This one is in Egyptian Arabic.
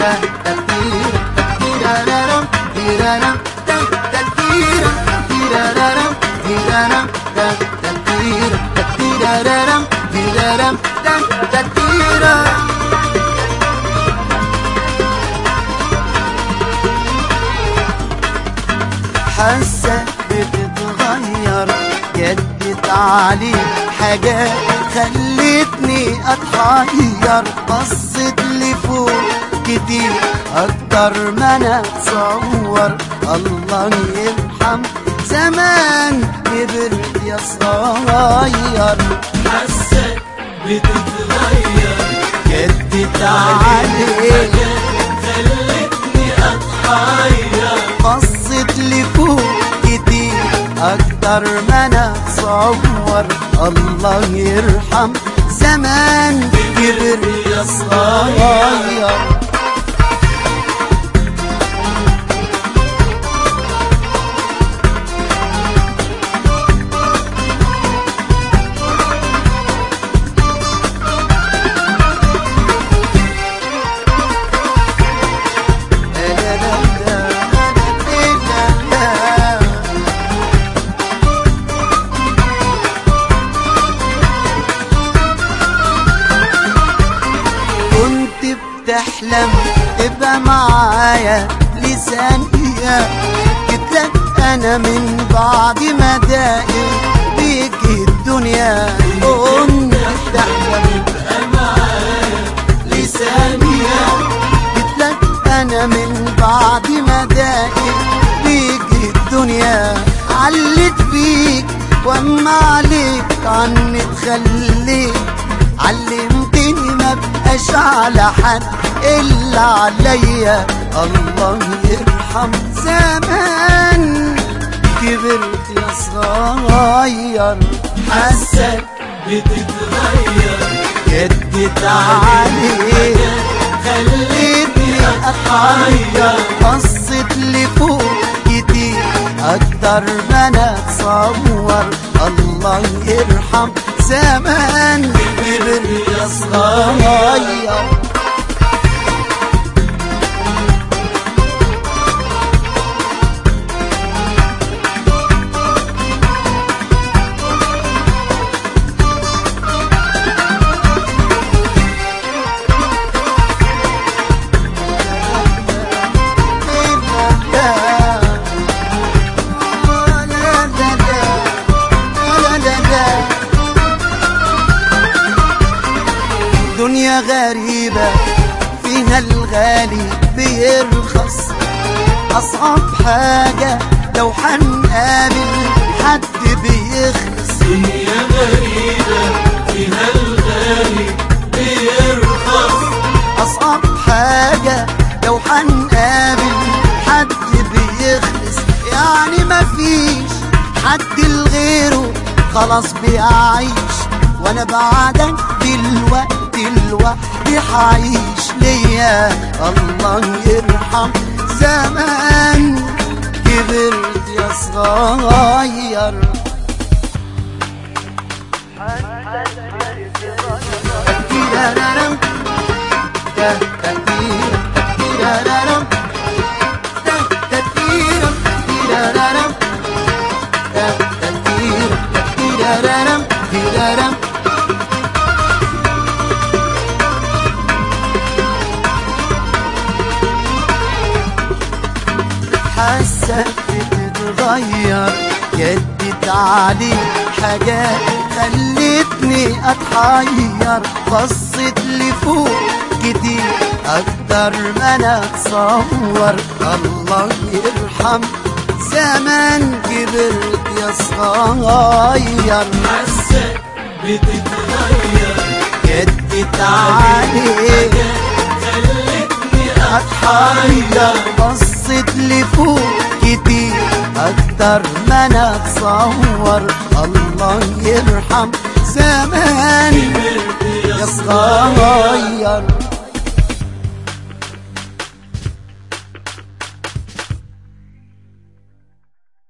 حاسة بتتغير جدت علي حاجات خلتني اتحير بصيت لفوق كتير اكتر ما انا اتصور الله يرحم زمان كبرت يا صغير حاسك بتتغير جدت علي خلتني اتحير بصيت لفوق كتير اكتر ما انا اتصور الله يرحم زمان كبر يا صغير كنت بتحلم تبقى معايا لثانية جيتلك انا من بعد ما داقي بيك الدنيا كنت بتحلم تبقى معايا لثانية جيتلك انا من بعد ما داقي بيك الدنيا علت بيك واما عليك عني تخليك علمتني ما بقاش على حد الا عليا الله يرحم زمان كبرت يا صغير حاسك بتتغير جدت عليك خلتني اتحير بصيت لفوق كتير اكتر ما انا اتصور الله يرحم زمان كبر يا صغير دنيا غريبة فيها الغالي بيرخص أصعب حاجة لو هنقابل حد بيخلص دنيا غريبة فيها الغالي بيرخص أصعب حاجة لو هنقابل حد بيخلص يعني مفيش حد لغيره خلاص بيعيش وانا بعدك دلوقتي لوحدي حعيش ليا الله يرحم زمان كبرت يا صغير تيرارارم، تا- تاتيرم، تيرارارم، تا- تاتيرم، تيرارارم، تا- تاتيرم، تيرارارم، تيرارم. حاسة بتتغير جدت علي حاجات خلتني اتحير بصيت لفوق كتير اكتر ما انا اتصور الله يرحم زمان كبرت يا صغير حاسك بتتغير جدت علي خلتني اتحير بصيت لفوق كتير اكتر ما انا اتصور الله يرحم زمان كبرت يا يا صغير